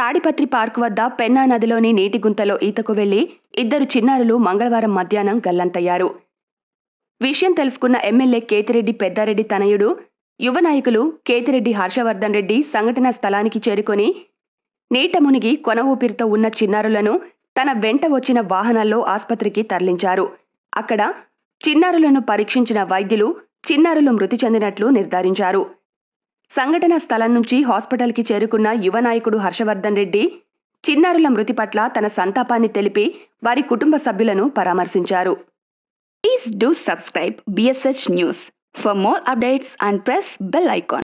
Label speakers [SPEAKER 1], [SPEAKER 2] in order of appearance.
[SPEAKER 1] Tadipatri park వద్ద పెన్నా నదిలోని నీటి గుంతలో ఈతకు వెళ్లి ఇద్దరు చిన్నారులు మంగళవారం మధ్యాహ్నం గల్లంతయ్యారు విషయం తెలుసుకున్న ఎమ్మెల్యే కేతిరెడ్డి పెద్దారెడ్డి తనయుడు యువ నాయకులు కేతిరెడ్డి హర్షవర్ధన్ రెడ్డి సంఘటనా స్థలానికి చేరుకొని నీట మునిగి కొన ఊపిరితో ఉన్న చిన్నారులను తన వెంట వచ్చిన వాహనాల్లో ఆస్పత్రికి తరలించారు అక్కడ చిన్నారులను పరీక్షించిన వైద్యులు చిన్నారులు మృతి చెందినట్లు నిర్ధారించారు సంఘటన స్థలం నుంచి హాస్పిటల్కి చేరుకున్న యువ నాయకుడు హర్షవర్ధన్ రెడ్డి చిన్నారుల మృతి పట్ల తన సంతాపాన్ని తెలిపి వారి కుటుంబ సభ్యులను పరామర్శించారు
[SPEAKER 2] Please do subscribe BSH News for more updates and press bell icon.